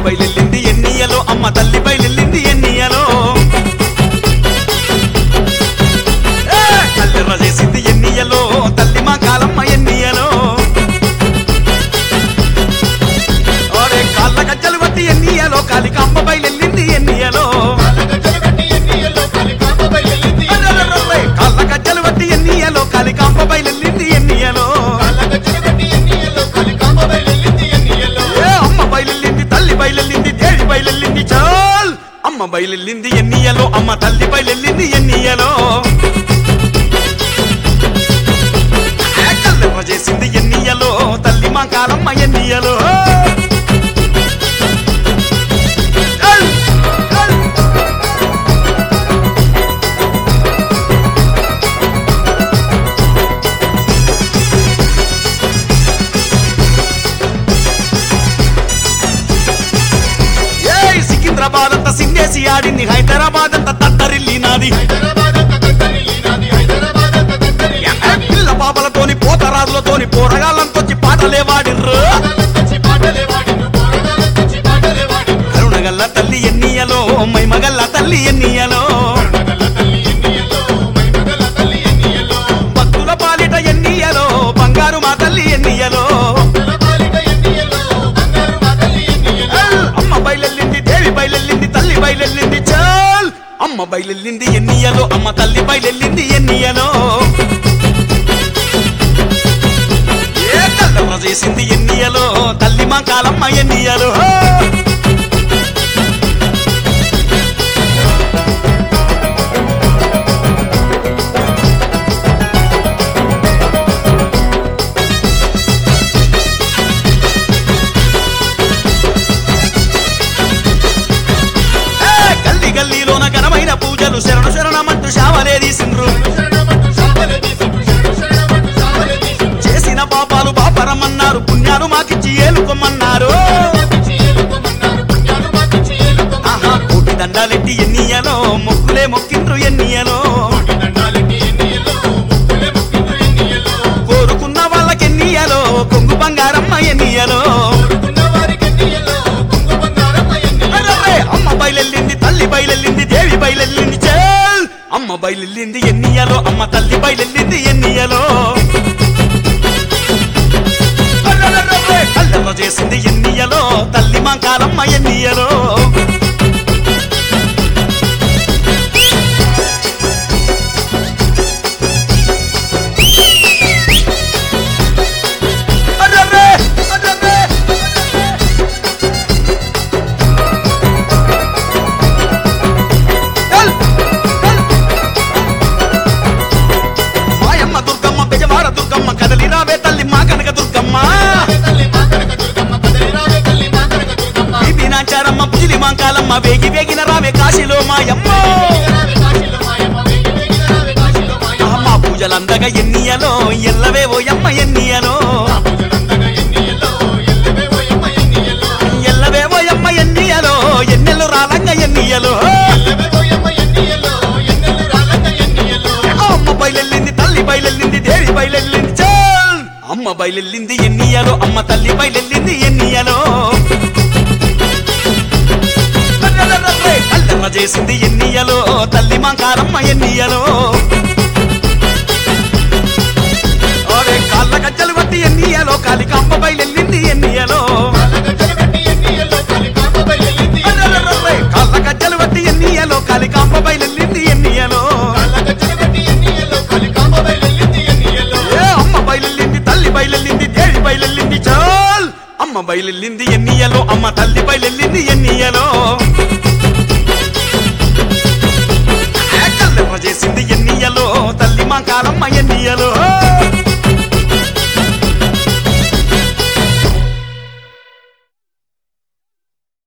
బయలెల్లింది ఎన్నియలో అమ్మ తల్లి బయలెల్లింది ఎన్నియలో ఏ, కల్లెర్ర చేసింది ఎన్నియలో తల్లి మా కాలమ్మ ఎన్నియలో ఓరే కాళ్ళ గజ్జలు బట్టి ఎన్నియలో కాలికాంబ బయలెల్లింది ఎన్నియలో అర్రర్రర్రర్రే, కాళ్ళ గజ్జలు బట్టి ఎన్నియలో కాలికాంబ బయలెల్లింది ఎన్నియలో ఏ అమ్మ బయలెల్లింది తల్లి బయలెల్లింది దేవి బయలెల్లింది చాల్ అమ్మ బయలెల్లింది ఎన్నియలో అమ్మ తల్లి బయలెల్లింది ఎన్నియలో ఏ కల్లెర్ర చేసింది ఎన్నియలో తల్లి మా కాలమ్మ ఎన్నియలో చాల్, చాల్. ఏయ్ సికింద్రాబాద్ అంతా సింగేసి ఆడింది హైదరాబాద్ అంతా తత్తరిల్లినాది పిల్ల పాపలతోని పోతరాజులతోని పోరగాళ్ళంతొచ్చి పాటలే వాడిర్రు కరుణగల్ల తల్లి ఎన్నియలో మైమగల్ల తల్లి ఎన్నియలో భక్తుల పాలిట ఎన్నియలో బంగారు మా తల్లి ఎన్నియలో అమ్మ బయలెల్లింది దేవి బయలెల్లింది తల్లి బయలెల్లింది చాల్ అమ్మ బయలెల్లింది ఎన్నియలో అమ్మ తల్లి బయలెల్లింది ఎన్నియలో ఏ కల్లెర్ర చేసింది ఎన్నియలో తల్లి మా కాలమ్మ ఎన్నియలో ఏ గల్లీ గల్లీలోన ఘనమైన పూజలు శరణ శరణమంటూ శావలే తీసిండ్రు చేసిన పాపాలు పాపరమన్నారు పుణ్యాలు మాకిచ్చి ఏలుకోమన్నారు ఆహా కోటి దండాలెట్టి ఎన్నియలో మొక్కులే మొక్కిండ్రు ఎన్నియలో కోరుకున్న వాళ్ళకి ఎన్నియలో కొంగు బంగారమ్మ ఎన్నియలో అరే, అమ్మ బయలెల్లింది తల్లి బయలెల్లింది దేవి బయలెల్లింది చేల్ అమ్మ బయలెల్లింది ఎన్నియలో అమ్మ తల్లి బయలెల్లింది ఎన్నియలో అర్రర్రర్రే, కల్లెర్ర చేసింది ఎన్నియలో తల్లి మా కాలమ్మ ఎన్నియలో అర్రర్రే, అర్రర్రే, చల్, చల్. మాయమ్మ దుర్గమ్మ బెజవాడ దుర్గమ్మ కదలి రావే తల్లి మా కనక దుర్గమ్మ బీబీ నాచారమ్మ పుజిలి మాంకాలమ్మ వేగి వేగిన రావే కాశీలో మాయమ్మ అమ్మ పూజలందగా ఎన్నియలో ఎల్లవే ఓయమ్మ ఎన్నియలో ఎల్లవే ఓయమ్మ ఎన్నియలో ఎన్నెల్లు రాలంగ ఎన్నియలో అమ్మ బయలెల్లింది తల్లి బయలెల్లింది దేవి బయలెల్లింది చాల్ అమ్మ బయలెల్లింది ఎన్నియలో అమ్మ తల్లి బయలెల్లింది ఎన్నియలో అర్రర్రర్రే, కల్లెర్ర చేసింది ఎన్నియలో తల్లి మా కారమ్మ ఎన్నియలో ఓరే కాళ్ళ గజ్జలు బట్టి ఎన్నియలో కాలికాంబ బయలెల్లింది ఎన్నియలో అర్రర్రర్రే, కాళ్ళ గజ్జలు బట్టి ఎన్నియలో కాలికాంబ బయలెల్లింది ఎన్నియలో ఏ అమ్మ బయలెల్లింది తల్లి బయలెల్లింది దేవి బయలెల్లింది చాల్ అమ్మ బయలెల్లింది ఎన్నియలో అమ్మ తల్లి బయలెల్లింది ఎన్నియలో ఏ కల్లెర్ర చేసింది ఎన్నియలో తల్లి మా కాలం